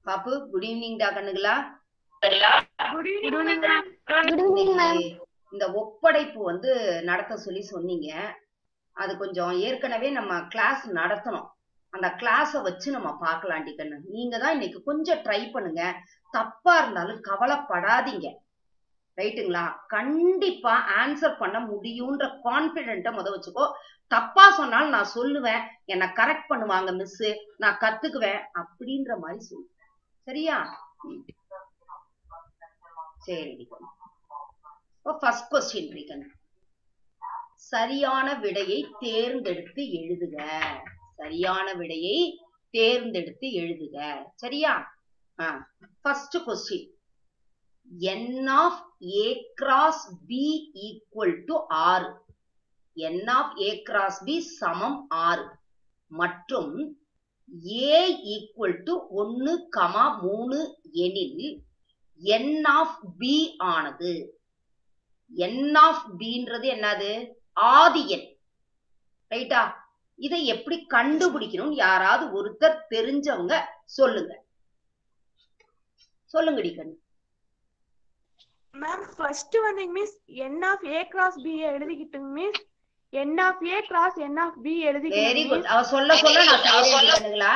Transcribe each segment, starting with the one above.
பாப்பு good evening டா கண்ணுகளா good evening ma'am good evening ma'am இந்த ஒப்படைப்பு வந்து நடத்த சொல்லி சொன்னீங்க அது கொஞ்சம் ஏற்கனவே நம்ம கிளாஸ் நடத்தணும் அந்த கிளாஸ வச்சு நம்ம பார்க்கலாண்டி கண்ணு நீங்க தான் இன்னைக்கு கொஞ்சம் ட்ரை பண்ணுங்க தப்பா இருந்தாலும் கவலைப்படாதீங்க ரைட்டுங்களா கண்டிப்பா ஆன்சர் பண்ண முடியும்ன்ற கான்பிடென்ட்டை முத வச்சுக்கோ தப்பா சொன்னாலும் நான் சொல்லுவேன் என்னை கரெக்ட் பண்ணுவாங்க மிஸ் நான் கத்துக்குவேன் அப்படின்ற மாதிரி சொல்லு சரியா ம். சரி ஃபர்ஸ்ட் கொஸ்டின் ரீகன் சரியான விடையை தேர்ந்தெடுத்து எழுதுக சரியான விடையை தேர்ந்தெடுத்து எழுதுக சரியா first question n of a cross b equal to ஆறு n of a cross b சமம் ஆறு மற்றும் a equal to ஒன்னு கமா மூணு எனில் n of b ஆனது n of bன்றது என்னது ஆதி எண் ரைட்டா இதை எப்படி கண்டுபிடிக்கணும் யாராவது ஒருத்தர் தெரிஞ்சவங்க சொல்லுங்க சொல்லுங்கடி கண்ணு மேம் ஃபர்ஸ்ட் வந்து miss N of A cross B எழுதிக்கிட்டுங்க miss N of A cross N of B very எழுதிக்கிட்டு குட் அவ சொல்ல சொல்ல நான் செய்யறேன் கண்ணுங்களா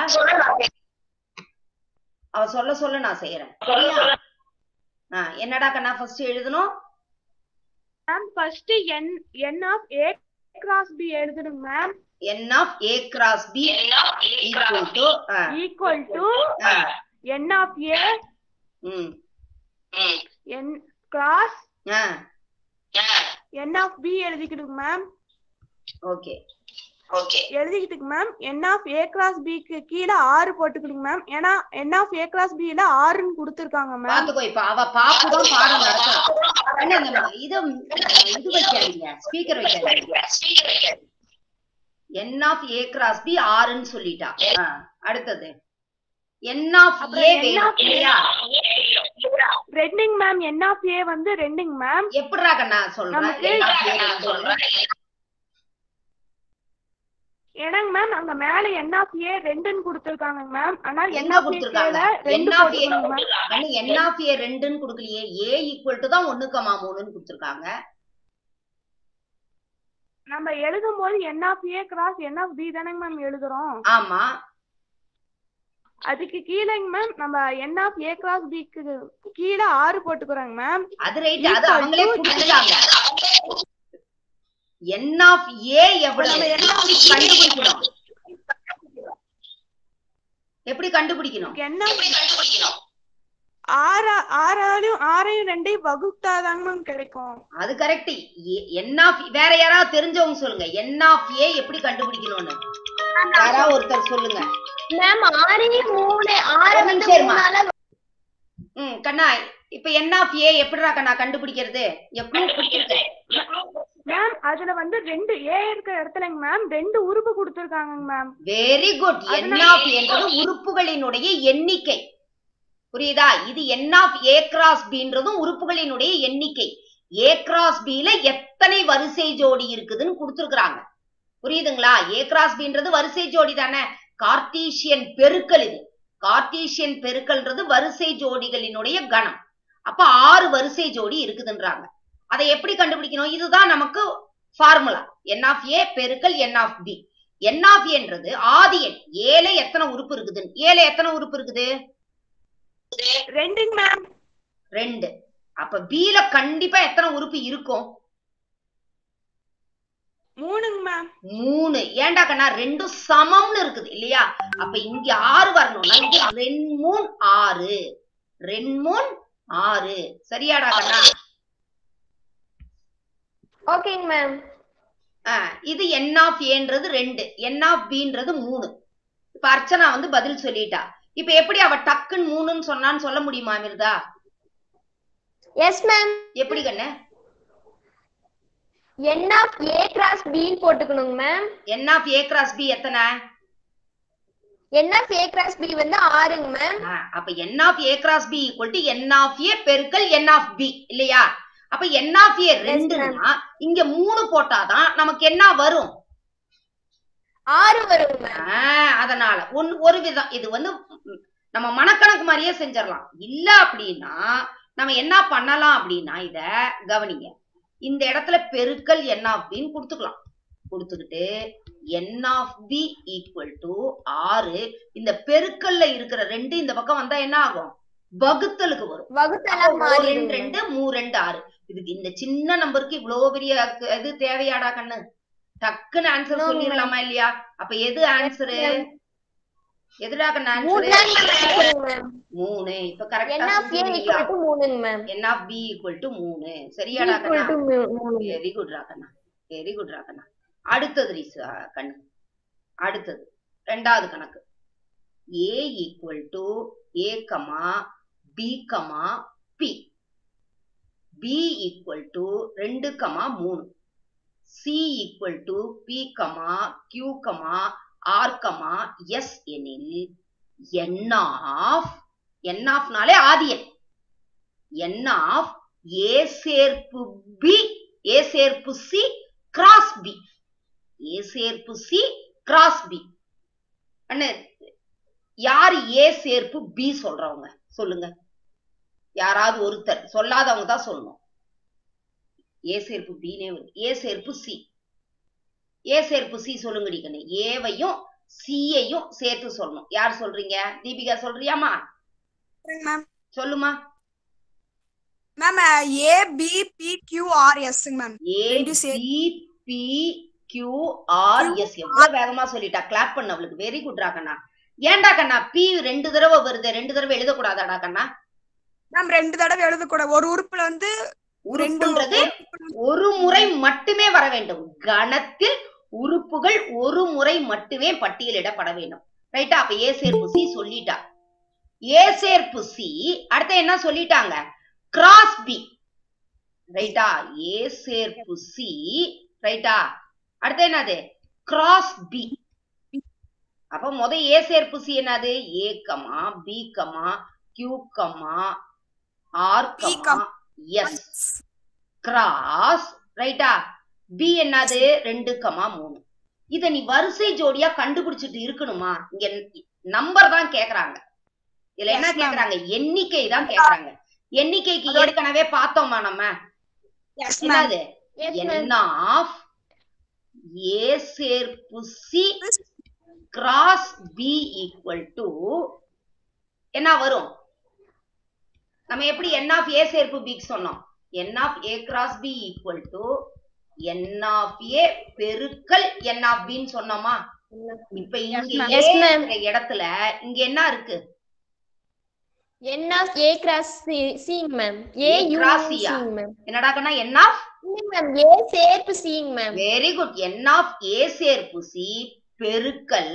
அவ சொல்ல சொல்ல நான் செய்யறேன் சரியா ஆ, என்னடா கண்ணா ஃபர்ஸ்ட் எழுதணும் ma'am first N N of A cross B எழுதணும் ma'am n of a cross b equal to ஆ, ஈக்குவல் டு ஆ, என் ஆஃப் ஏ ம், என் கிராஸ் ஆ, என் ஆஃப் பி எழுதிக்கிட்டுங்க மேம் ஓகே எழுதிக்கிட்டுங்க ma'am N of A cross பிக்கு கீழே ஆறு போட்டுக்கிடுங்க மேம் ஏன்னா என் ஆஃப் ஏ கிராஸ் பில ஆறுன்னு கொடுத்துருக்காங்க மேம் பாத்துக்கோ இப்ப அவ பாப்பு தான் பாடம் நடத்தும் அண்ணா, இந்த இத இது வைக்காதீங்க ஸ்பீக்கர் வைக்காதீங்க n of a cross b ஆறுன்னு சொல்லிட்டா ஆ, அடுத்தது n of அப்புறம் a n வேணும் of A. இல்லையா ரெண்டுங்க மேம் என் ஆஃப் ஏ வந்து ரெண்டுங்க மேம் எப்படிடா கண்ணா சொல்றேன் நமக்கு n of a ரெண்டு. ஏன்னாங்க மேம் அங்க மேல என் ஆஃப் ஏ ரெண்டுன்னு கொடுத்துருக்காங்க மேம் ஆனா என்ன என் ஆஃப் கொடுத்திருக்காங்க? ரெண்டு N of A. போட்டுக்கணும் மேம் கண்ணு n of a ரெண்டுன்னு கொடுக்கலையே a ஈக்குவல் டு தான் ஒண்ணு கமா மூணுன்னு கொடுத்துருக்காங்க நம்ம எழுதும் போது N of A cross N of B தானங்க மேம் எழுதுறோம் ஆமா அதுக்கு கீழேங்க மேம் நம்ம என் ஆஃப் ஏ கிராஸ் பிக்கு கீழே ஆறு போட்டுக்கிறோங்க மேம் அது ரைட் அது Equal அவங்களே to கொடுத்துட்டாங்க n of a எவ்வளவு நம்ம N of எப்படி கண்டுபிடிக்கணும் எப்படி கண்டுபிடிக்கணும் என்ன ஆறு ஆறாலையும் ஆறையும் ரெண்டையும் வகுத்தாதாங்க மேம் கிடைக்கும் அது கரெக்ட் n of வேற யாராவது தெரிஞ்சவங்க சொல்லுங்க n of a எப்படி கண்டுபிடிக்கணும்னு யாராவது ஒருத்தர் சொல்லுங்க மேம் ஆறு மூணு ஆறு ஒரு வந்து நிமிஷம் இருமா. மூணால ம் கண்ணா இப்ப n of a எப்படிடா கண்ணா கண்டுபிடிக்கிறது எப்படி கொடுத்துருக்கேன் மேம் அதுல வந்து ரெண்டு ஏ இருக்கிற இடத்துலங்க மேம் ரெண்டு உறுப்பு கொடுத்துருக்காங்க மேம் வெரி குட் n அதனால- of என்பது உறுப்புகளினுடைய எண்ணிக்கை புரியுதா இது n of a cross bன்றதும் உறுப்புகளினுடைய எண்ணிக்கை a cross b ல எத்தனை வரிசை ஜோடி இருக்குதுன்னு கொடுத்துருக்காங்க புரியுதுங்களா a cross bன்றது வரிசை ஜோடி தானே கார்ட்டீசியன் பெருக்கல் இது கார்ட்டீசியன் பெருக்கல்ன்றது வரிசை ஜோடிகளினுடைய கணம் அப்ப ஆறு வரிசை ஜோடி இருக்குதுன்றாங்க அதை எப்படி கண்டுபிடிக்கணும் இதுதான் நமக்கு ஃபார்முலா n of a பெருக்கல் n of b n of a ன்றது ஆதி எண் ஏல எத்தனை உறுப்பு இருக்குது ஏல எத்தனை உறுப்பு இருக்குது ரெண்டுங்க மேம் ரெண்டு அப்ப b ல கண்டிப்பா எத்தனை உறுப்பு இருக்கும் மூணுங்க மேம் மூணு ஏன்டா கண்ணா ரெண்டும் சமம்னு இருக்குது இல்லையா அப்ப இங்க ஆறு வரணும்னா இங்க ரெண்டு மூணு ஆறு ரெண்டு மூணு ஆறு சரியாடா கண்ணா ஓகேங்க மேம் ஆ, இது என் ஆஃப் ஏன்றது ரெண்டு என் ஆஃப் பின்றது மூணு இப்ப அர்ச்சனா வந்து பதில் சொல்லிட்டா இப்ப எப்படி அவ டக்குன்னு மூணுன்னு சொன்னான்னு சொல்ல முடியுமா மிருதா எஸ் மேம் எப்படி கண்ணு என் ஆஃப் ஏ கிராஸ் பின்னு போட்டுக்கணுங்க ma'am N of A cross B எத்தனை N of A cross B வந்து ஆறுங்க மேம் ஆ, அப்ப N of A cross B equal to N of A பெருக்கல் என் ஆஃப் பி இல்லையா அப்ப என் ஆஃப் ஏ ரெண்டுன்னா இங்க மூணு போட்டாதான் நமக்கு என்ன வரும் ஆறு வருங்க மேம் ஆ, அதனால ஒன் ஒரு விதம் இது வந்து ம், நம்ம மனக்கணக்கு மாதிரியே செஞ்சிடலாம் இல்ல அப்படின்னா நம்ம என்ன பண்ணலாம் அப்படின்னா இத கவனிங்க இந்த இடத்துல பெருக்கல் என் ஆஃப் பின்னு கொடுத்துக்கலாம் கொடுத்துக்கிட்டு N of B equal to ஆறு இந்த பெருக்கல்ல இருக்கிற ரெண்டு இந்த பக்கம் வந்தா என்ன ஆகும் வகுத்தலுக்கு வரும் வகுத்தலா அப்போ ஒரு ரெண்டு மாறிடும் ரெண்டு மூ ரெண்டு ஆறு இதுக்கு இந்த சின்ன நம்பருக்கு இவ்வளவு பெரிய க- இது தேவையாடா கண்ணு டக்குன்னு ஆன்சர் No, சொல்லிடலாமா இல்லையா அப்ப எது ஆன்சரு எதுடா கண்ணு மூணு ஆன்சரு மேம் மூணு இப்ப என் கரெக்டா ஆஃப் ஏ ஈக்குவல் டு மூணுங்க ma'am N of B equal to மூணு சரியாடா ஈக்குவல் கண்ணா டு மூணு வெரி குட் ராகண்ணா வெரி குட் ராகண்ணா அடுத்தது ரீசா கண்ணு அடுத்தது ரெண்டாவது கணக்கு A equal to A comma B comma B B equal to ரெண்டு கமா மூணு C equal to P comma Q comma R comma S எனில் என் ஆஃப் என் ஆஃப்னாலே ஆதியன் என் ஆஃப் ஏ சேர்ப்பு பி ஏ சேர்ப்பு சி கிராஸ் பி ஏ சேர்ப்பு C cross B அண்ணே யார் ஏ சேர்ப்பு பி சொல்றவங்க சொல்லுங்க யாராவது ஒருத்தர் சொல்லாதவங்க தான் சொல்லணும் ஏ சேர்ப்பு பினே வருது ஏ சேர்ப்பு சி ஏ சேர்ப்பு சி சொல்லுங்கடி கண்ணு ஏவையும் சியையும் சேர்த்து சொல்லணும் யார் சொல்றீங்க தீபிகா சொல்றியாமா மேம் சொல்லுமா ma'am A B P Q R எஸ்ங்க மேம் ஏ ரெண்டு சே- B P Q R S எவ்வளவு வேகமா சொல்லிட்டா கிளாப் பண்ண அவளுக்கு வெரி குட்ரா கண்ணா ஏன்டா கண்ணா பி ரெண்டு தடவை வருது ரெண்டு தடவை எழுதக்கூடாதாடா கண்ணா மேம் ரெண்டு தடவை எழுதக்கூடாது ஒரு உறுப்புல வந்து ரெண்டு உறுப்புன்றது ஒரு முறை மட்டுமே வர வேண்டும் கணத்தில் உறுப்புகள் ஒரு முறை மட்டுமே பட்டியலிடப்பட வேண்டும் ரைட்டா அப்ப ஏ சேர்ப்பு சி சொல்லிட்டா ஏ சேர்ப்பு சி அடுத்து என்ன சொல்லிட்டாங்க கிராஸ் பி ரைட்டா ஏ சேர்ப்பு சி ரைட்டா அடுத்து என்னது கிராஸ் பி அப்ப முத ஏ சேர்ப்பு சி என்னது A comma B comma Q comma R P comma S cross ரைட்டா பி என்னது ரெண்டு கமா மூணு இத நீ வரிசை ஜோடியா கண்டுபிடிச்சிட்டு இருக்கணுமா இங்க நம்பர் தான் கேக்குறாங்க இதுல என்ன Yes, ma'am. கேக்குறாங்க எண்ணிக்கை தான் கேக்குறாங்க எண்ணிக்கைக்கு அதோட- ஏற்கனவே பார்த்தோமா நம்ம எஸ் மேம் என்னது yes ma'am N of A சேர்ப்பு C cross B equal to என்ன வரும் நம்ம எப்படி என் ஆஃப் ஏ சேர்ப்பு பிக்கு சொன்னோம் N of A cross B equal to N of A பெருக்கல் என் ஆஃப் பின்னு சொன்னோமா இப்ப இங்க ma'am. ஏ Yes, ma'am. இருக்கிற இடத்துல இங்க என்ன இருக்கு N of A cross C ma'am A A U cross C C-யா? மேம் என்னடா கண்ணா என் ஆஃப் மேம் ஏ சேர்ப்பு C ma'am very good N of A சேர்ப்பு சி பெருக்கல்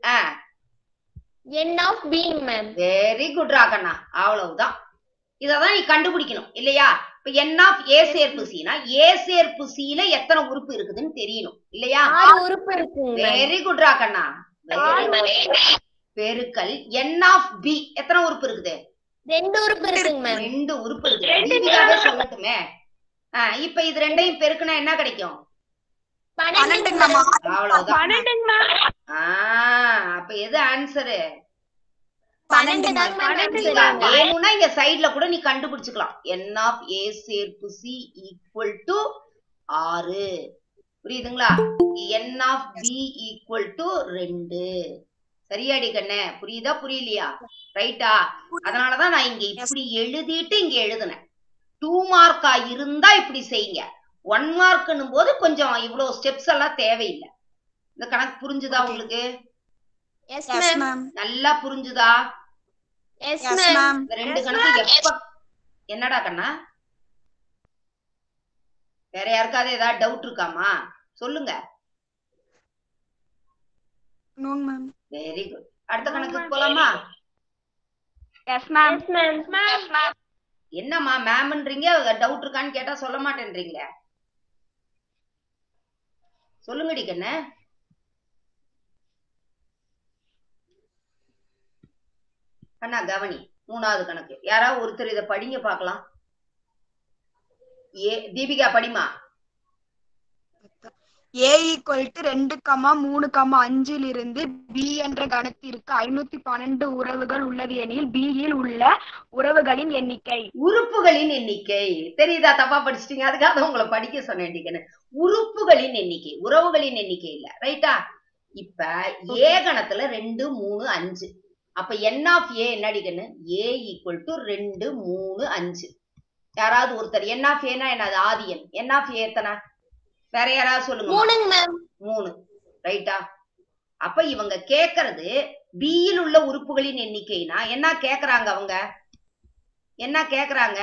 N of B ma'am very good ராகண்ணா அவ்வளவுதான் இததான் நீ கண்டுபிடிக்கணும் இல்லையா இப்ப என் ஆஃப் ஏ சேர்ப்பு சினா ஏ சேர்ப்பு சில எத்தனை உறுப்பு இருக்குதுன்னு தெரியணும் இல்லையா ஆறு உறுப்பு இருக்குங்க மேம் வெரி குட் ராகண்ணா பெருக்கல் என் ஆஃப் பி எத்தனை உறுப்பு இருக்குது ரெண்டு உறுப்பு இருக்குங்க மேம் ரெண்டு உறுப்பு இருக்குது தீபிகாவே சொல்லட்டுமே ஆ, இப்ப இது ரெண்டையும் பெருக்குனா என்ன கிடைக்கும் பன்னெண்டு பன்னெண்டுங்க மேம் அவ்வளவுதான் பன்னெண்டுங்க மேம் ஆ, அப்ப எது ஆன்சரு பன்னெண்டு தாங்க மேம் பன்னெண்டு answer தான். இங்க. வேணும்னா இங்க சைடுல கூட நீ கண்டுபிடிச்சுக்கலாம் என் ஆஃப் ஏ சேர்ப்பு சி ஈக்குவல் டு ஆறு புரியுதுங்களா N of B equal to ரெண்டு சரியாடி கண்ணே புரியுதா புரியலையா ரைட்டா அதனாலதான் நான் இங்க இப்படி எழுதிட்டு இங்க எழுதுனேன் டூ மார்க்கா இருந்தா இப்படி செய்யுங்க ஒன் மார்க்னும் போது கொஞ்சம் இவ்வளவு ஸ்டெப்ஸ் எல்லாம் தேவையில்லை இந்த கணக்கு புரிஞ்சுதா உங்களுக்கு எஸ் எஸ் மேம் மேம் நல்லா புரிஞ்சுதா எஸ் எஸ் மேம் மேம் இந்த ரெண்டு கணக்கு எப்ப என்னடா கண்ணா வேற யாருக்காவது ஏதாவது டவுட் இருக்காமா சொல்லுங்க நோங்க மேம் வெரி குட் அடுத்த கணக்குக்கு போலாமா எஸ் மேம் எஸ் மேம் என்னம்மா மேம்ன்றீங்க டவுட் இருக்கான்னு கேட்டா சொல்ல மாட்டேன்றீங்களே சொல்லுங்கடி கண்ணு அண்ணா கவனி மூணாவது கணக்கு யாராவது ஒருத்தர் இத படிங்க பார்க்கலாம் ஏ தீபிகா படிமா ஏ ஈக்குவல் டு ரெண்டு கமா மூணு கமா அஞ்சில் இருந்து பி என்ற கணத்திற்கு ஐநூத்தி பன்னெண்டு உறவுகள் உள்ளது எனில் B யில் உள்ள உறவுகளின் எண்ணிக்கை உறுப்புகளின் எண்ணிக்கை தெரியுதா தப்பா படிச்சிட்டீங்க அதுக்காக தான் உங்களை படிக்க சொன்னேன் உறுப்புகளின் எண்ணிக்கை உறவுகளின் எண்ணிக்கை இல்ல ரைட்டா இப்ப ஏ கணத்துல ரெண்டு மூணு அஞ்சு அப்ப என் ஆஃப் ஏ என்ன அடிக்கணும் ஏ ஈக்குவல் டு ரெண்டு மூணு அஞ்சு யாராவது ஒருத்தர் என் ஆஃப் ஏனா என்னது ஆதியன் என் ஆஃப் ஏ எத்தனை வேற யாராவது சொல்லுங்க மூணுங்க மேம் மூணு ரைட்டா அப்ப இவங்க கேக்குறது பியில் உள்ள உறுப்புகளின் எண்ணிக்கைனா என்ன கேக்குறாங்க அவங்க என்ன கேக்குறாங்க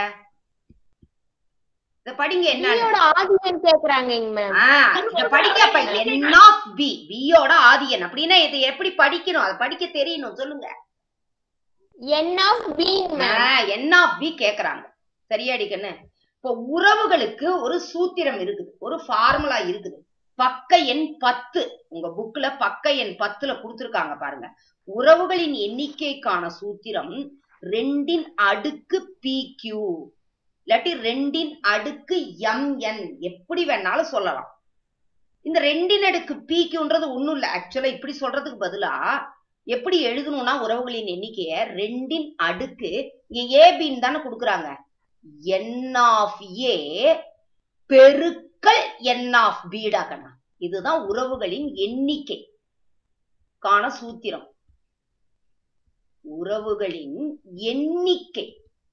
இத படிங்க என்ன பியோட ஆதியம் கேக்குறாங்கங்க மேம் இத படிக்கப்ப என் ஆஃப் பி பியோட ஆதியன் அப்படின்னா இது எப்படி படிக்கணும் அதை படிக்க தெரியணும் சொல்லுங்க என் ஆஃப் பீங் மேம் என் ஆஃப் பி கேக்குறாங்க சரியாடி கண்ணு இப்போ உறவுகளுக்கு ஒரு சூத்திரம் இருக்குது ஒரு ஃபார்முலா இருக்குது பக்க எண் பத்து உங்க புக்ல பக்க எண் பத்துல கொடுத்திருக்காங்க பாருங்க உறவுகளின் எண்ணிக்கைக்கான சூத்திரம் ரெண்டின் அடுக்கு பி கியூ இல்லாட்டி ரெண்டின் அடுக்கு எம் என் எப்படி வேணாலும் சொல்லலாம் இந்த ரெண்டின் அடுக்கு பி கியூன்றது ஒண்ணும் இல்ல ஆக்சுவலா இப்படி சொல்றதுக்கு பதிலா எப்படி எழுதணும்னா உறவுகளின் எண்ணிக்கைய ரெண்டின் அடுக்கு இங்க ஏபின்னு தானே கொடுக்குறாங்க என் ஆஃப் ஏ பெருக்கல் என் ஆஃப் பீடாக்கண்ணா இதுதான் உறவுகளின் எண்ணிக்கை காண சூத்திரம் உறவுகளின் எண்ணிக்கை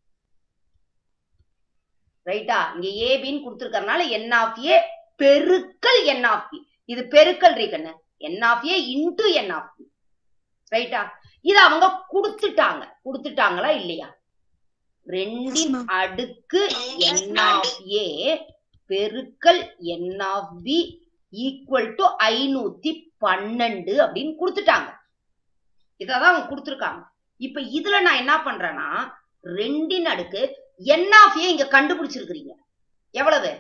ரைட்டா இங்க ஏபின்னு கொடுத்துருக்கறனால என் ஆஃப் ஏ பெருக்கல் என் ஆஃப் பி இது பெருக்கல் ரீகண்ணு N of A into N of B ரைட்டா இது அவங்க கொடுத்துட்டாங்க கொடுத்துட்டாங்களா இல்லையா ரெண்டின் ma'am. அடுக்கு என் ஆஃப் ஏ பெருக்கல் N of B equal to ஐநூத்தி பன்னெண்டு அப்படின்னு கொடுத்துட்டாங்க இததான் அவங்க கொடுத்துருக்காங்க இப்ப இதுல நான் என்ன பண்றேன்னா ரெண்டின் அடுக்கு என் ஆஃப் ஏ இங்க கண்டுபிடிச்சிருக்கிறீங்க எவ்வளவு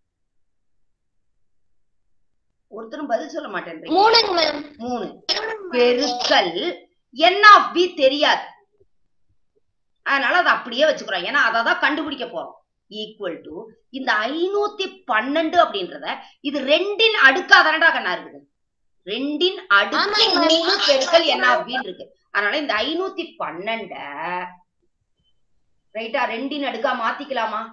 ஒருத்தரும் பதில் சொல்ல மாட்டேன்றீங்க மூணுங்க மேம் மூணு பெருக்கல் என் ஆஃப் பி தெரியாது அதனால அதை அப்படியே வச்சுக்கிறோம் ஏன்னா அதை தான் கண்டுபிடிக்க போறோம் ஈக்குவல் டு இந்த ஐநூத்தி பன்னெண்டு அப்படின்றத இது ரெண்டின் அடுக்கா தானடா கண்ணா இருக்குது ரெண்டின் அடுக்கு ஆமாங்க. மூணு பெருக்கல் என் ஆஃப் பின்னு இருக்கு அதனால இந்த ஐநூத்தி பன்னெண்ட ரைட்டா ரெண்டின் அடுக்கா மாத்திக்கலாமா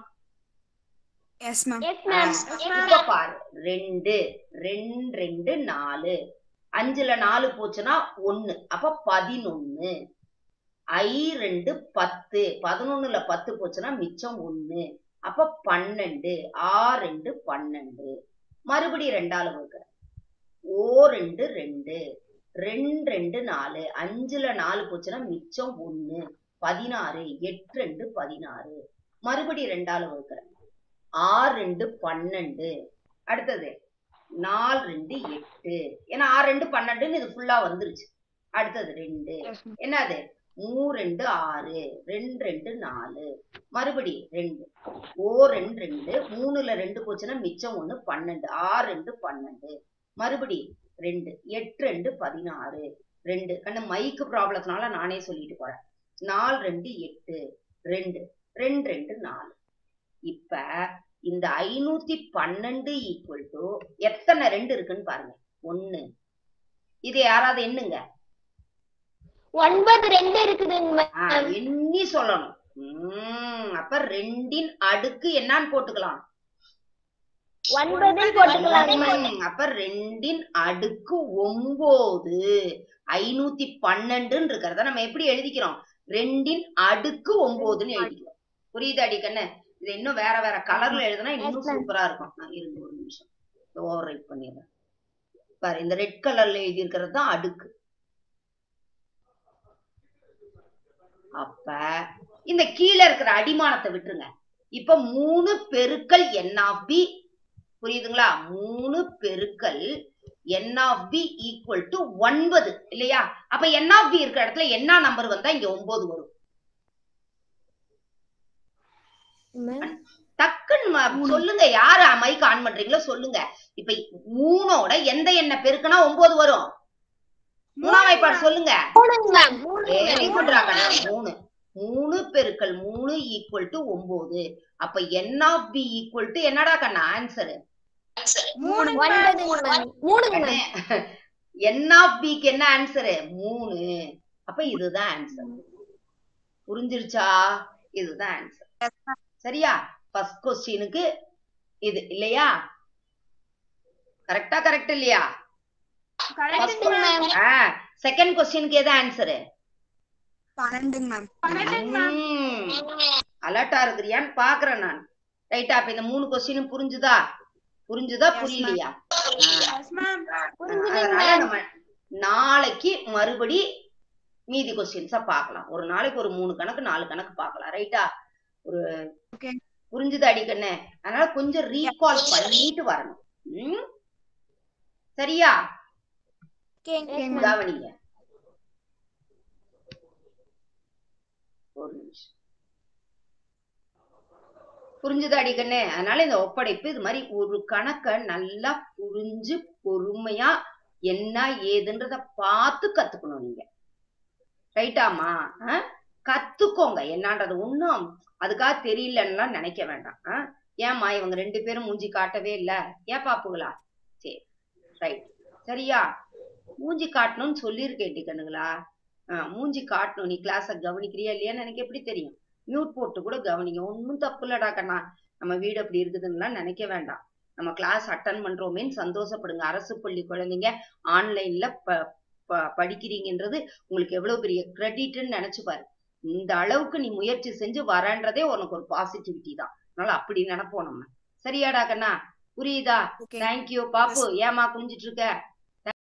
எஸ் மேம் எஸ் மேம் இப்ப பாரு ரெண்டு ரெண்டு ரெண்டு நாலு அஞ்சுல நாலு போச்சுன்னா ஒண்ணு அப்ப பதினொன்னு ஐ ரெண்டு பத்து பதினொன்னுல பத்து போச்சுன்னா மிச்சம் ஒண்ணு அப்ப பன்னெண்டு ஆ ரெண்டு பன்னெண்டு மறுபடி ரெண்டால வகுக்கிறேன் ஓ ரெண்டு ரெண்டு ரெண்டு ரெண்டு நாலு அஞ்சுல நாலு போச்சுன்னா மிச்சம் ஒண்ணு பதினாறு எட்டு ரெண்டு பதினாறு மறுபடி ரெண்டால வகுக்கிறேன் ஆறு ரெண்டு பன்னெண்டு அடுத்தது நாலு ரெண்டு எட்டு ஏன்னா ஆறு ரெண்டு பன்னெண்டுன்னு இது ஃபுல்லா வந்துருச்சு அடுத்தது ரெண்டு எஸ் மேம் என்னது மூ ரெண்டு ஆறு ரெண்டு ரெண்டு நாலு மறுபடி ரெண்டு ஓ ரெண்டு ரெண்டு மூணுல ரெண்டு போச்சுன்னா மிச்சம் ஒண்ணு பன்னெண்டு ஆறு ரெண்டு பன்னெண்டு மறுபடி ரெண்டு எட்டு ரெண்டு பதினாறு ரெண்டு கண்ணு மைக்கு ப்ராப்ளத்தினால நானே சொல்லிட்டு போறேன் நாலு ரெண்டு எட்டு ரெண்டு ரெண்டு ரெண்டு நாலு இப்ப இந்த ஐநூத்தி பன்னெண்டு ஈக்குவல் டு எத்தனை ரெண்டு இருக்குன்னு பாருங்க ஒண்ணு இது யாராவது எண்ணுங்க ஒன்பது ரெண்டு இருக்குதுங்க ஆ, மேம் எண்ணி சொல்லணும் உம் அப்ப ரெண்டின் அடுக்கு என்னன்னு போட்டுக்கலாம் ஒன்பது போட்டுக்கலாங்க மேம் உம், அப்ப ரெண்டின் அடுக்கு ஒன்பது ஐநூத்தி பன்னெண்டுன்னு இருக்கிறத நம்ம எப்படி எழுதிக்கிறோம் ரெண்டின் அடுக்கு ஒன்பதுன்னு எழுதிக்கிறோம் புரியுது அடிக்கண்ணு இது இன்னும் வேற வேற கலர்ல எழுதுனா இன்னும் Yes, ma'am. சூப்பரா இருக்கும் நான் இருந்து ஒரு நிமிஷம் ஓவர் ரைட் பண்ணிடுறேன் பாரு இந்த ரெட் கலர்ல எழுதி இருக்கிறது தான் அடுக்கு அப்ப இந்த கீழே இருக்கிற அடிமானத்தை விட்டுருங்க இப்ப மூணு பெருக்கல் என் ஆஃப் பி புரியுதுங்களா மூணு பெருக்கல் N of B equal to ஒன்பது இல்லையா அப்ப என் ஆஃப் பி இருக்கிற இடத்துல என்ன நம்பர் வந்தா இங்க ஒன்பது வரும் மேம் டக்குன்னு ம- சொல்லுங்க யாரு மைக் ஆன் பண்றீங்களோ சொல்லுங்க இப்ப மூணோட எந்த எண்ண பெருக்குனா ஒன்பது வரும் மூணாம் வாய்ப்பாடு சொல்லுங்க மூணுங்க மேம் மூணுங்க வெரி மேம் குட் ராகண்ணா மூணு மூணு பெருக்கல் மூணு ஈக்குவல் டு ஒன்பது அப்ப N of B equal to என்னடா கண்ணா ஆன்சர் மூணு ஒன்பதுங்க மேம் மூணுங்க மேம் என் ஆஃப் பிக்கு என்ன ஆன்சரு மூணு அப்ப இதுதான் ஆன்சர் புரிஞ்சிருச்சா இதுதான் ஆன்சர் சரியா ஃபர்ஸ்ட் கொஸ்டினுக்கு இது இல்லையா கரெக்டா கரெக்ட் இல்லையா கரெக்ட் மேம் செகண்ட் கொஸ்டினுக்கு எது ஆன்சரு பன்னெண்டுங்க மேம் அலர்ட்டா இருக்கிறியான்னு பாக்குறேன் நான் ரைட்டா அப்ப இந்த மூணு கொஸ்டினும் புரிஞ்சுதா புரிஞ்சுதா புரியலையா எஸ் மேம் அதனால நம்ம நாளைக்கு மறுபடி மீதி கொஸ்டின்ஸா பார்க்கலாம் ஒரு நாளைக்கு ஒரு மூணு கணக்கு நாலு கணக்கு பார்க்கலாம் ரைட்டா ஒரு Okay. புரிஞ்சுது அடிக்கண்ணே அதனால கொஞ்சம் ரீகால் பண்ணிட்டு வரணும் ம்? சரியா கவனிங்க ஒரு நிமிஷம் புரிஞ்சுது அடிக்கண்ணே அதனால இந்த ஒப்படைப்பு இது மாதிரி ஒரு கணக்க நல்லா புரிஞ்சு பொறுமையா என்ன ஏதுன்றத பார்த்து கத்துக்கணும் நீங்க ரைட்டாமா கத்துக்கோங்க என்னன்றது ஒண்ணும் அதுக்காக தெரியலன்னுலாம் நினைக்க வேண்டாம் ஆ? ஏம்மா இவங்க ரெண்டு பேரும் மூஞ்சி காட்டவே இல்ல ஏன் பாப்புகளா சரி ரைட் சரியா மூஞ்சி காட்டணும்னு சொல்லியிருக்கேன் கண்ணுங்களா ஆ, மூஞ்சி காட்டணும் நீ கிளாஸ கவனிக்கிறியா இல்லையான்னு எனக்கு எப்படி தெரியும் மியூட் போட்டு கூட கவனிங்க ஒன்றும் தப்பு இல்லடா கண்ணா நம்ம வீடு அப்படி இருக்குதுன்னுலாம் நினைக்க வேண்டாம் நம்ம கிளாஸ் அட்டன் பண்றோமேன்னு சந்தோஷப்படுங்க அரசு பள்ளி குழந்தைங்க ஆன்லைன்ல ப ப- படிக்கிறீங்கன்றது உங்களுக்கு எவ்வளவு பெரிய கிரெடிட்னு நினைச்சு பாரு இந்த அளவுக்கு நீ முயற்சி செஞ்சு வரன்றதே உனக்கு ஒரு பாசிட்டிவிட்டி தான் அதனால அப்படி நினைப்போம் நம்ம சரியாடா கண்ணா புரியுதா Okay. தேங்க்யூ பாப்பு ஏமா குனிஞ்சிட்டு இருக்க